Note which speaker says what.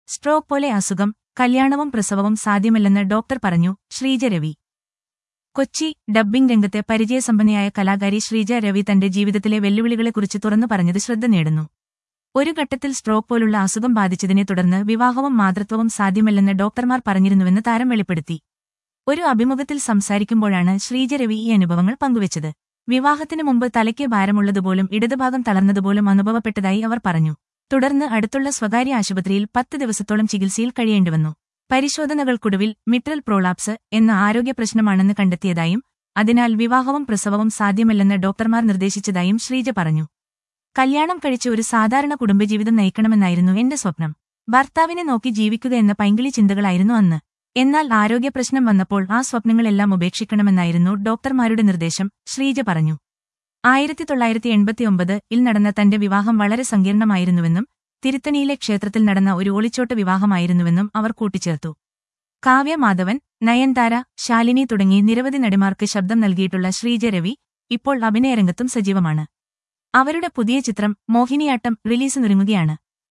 Speaker 1: stroke പോലെ അസുഖം കല്യാണവും പ്രസവവും സാധ്യമല്ലെന്ന് ഡോക്ടർ പറഞ്ഞു ശ്രീജ രവി കൊച്ചി ഡബ്ബിംഗ് രംഗത്തെ പരിചയസമ്പന്നയായ കലാകാരി ശ്രീജ രവി തന്റെ ജീവിതത്തിലെ വെല്ലുവിളികളെക്കുറിച്ച് തുറന്നു പറഞ്ഞത് ശ്രദ്ധ നേടുന്നു ഒരു ഘട്ടത്തിൽ സ്ട്രോക്ക് പോലുള്ള അസുഖം ബാധിച്ചതിനെ തുടർന്ന് വിവാഹവും മാതൃത്വവും സാധ്യമല്ലെന്ന് ഡോക്ടർമാർ പറഞ്ഞിരുന്നുവെന്ന് താരം വെളിപ്പെടുത്തി ഒരു അഭിമുഖത്തിൽ സംസാരിക്കുമ്പോഴാണ് ശ്രീജ രവി ഈ അനുഭവങ്ങൾ പങ്കുവച്ചത് വിവാഹത്തിനു മുമ്പ് തലയ്ക്ക് ഭാരമുള്ളതുപോലും ഇടതുഭാഗം തളർന്നതുപോലും അനുഭവപ്പെട്ടതായി അവർ പറഞ്ഞു തുടർന്ന് അടുത്തുള്ള സ്വകാര്യ ആശുപത്രിയിൽ പത്ത് ദിവസത്തോളം ചികിത്സയിൽ കഴിയേണ്ടിവന്നു പരിശോധനകൾക്കൊടുവിൽ മിട്രൽ പ്രോളാപ്സ് എന്ന ആരോഗ്യ പ്രശ്നമാണെന്ന് കണ്ടെത്തിയതായും അതിനാൽ വിവാഹവും പ്രസവവും സാധ്യമല്ലെന്ന് ഡോക്ടർമാർ നിർദ്ദേശിച്ചതായും ശ്രീജ പറഞ്ഞു കല്യാണം കഴിച്ച് ഒരു സാധാരണ കുടുംബജീവിതം നയിക്കണമെന്നായിരുന്നു എന്റെ സ്വപ്നം ഭർത്താവിനെ നോക്കി ജീവിക്കുക എന്ന പൈങ്കിളി ചിന്തകളായിരുന്നു അന്ന് എന്നാൽ ആരോഗ്യപ്രശ്നം വന്നപ്പോൾ ആ സ്വപ്നങ്ങളെല്ലാം ഉപേക്ഷിക്കണമെന്നായിരുന്നു ഡോക്ടർമാരുടെ നിർദ്ദേശം ശ്രീജ പറഞ്ഞു ആയിരത്തി തൊള്ളായിരത്തി എൺപത്തിയൊമ്പത് ഇൽ നടന്ന തന്റെ വിവാഹം വളരെ സങ്കീർണമായിരുന്നുവെന്നും തിരുത്തണിയിലെ ക്ഷേത്രത്തിൽ നടന്ന ഒരു ഒളിച്ചോട്ട് വിവാഹമായിരുന്നുവെന്നും അവർ കൂട്ടിച്ചേർത്തു കാവ്യ മാധവൻ നയൻതാര ശാലിനി തുടങ്ങി നിരവധി നടിമാർക്ക് ശബ്ദം നൽകിയിട്ടുള്ള ശ്രീജ രവി ഇപ്പോൾ അഭിനയരംഗത്തും സജീവമാണ് അവരുടെ പുതിയ ചിത്രം മോഹിനിയാട്ടം റിലീസിനൊരുങ്ങുകയാണ്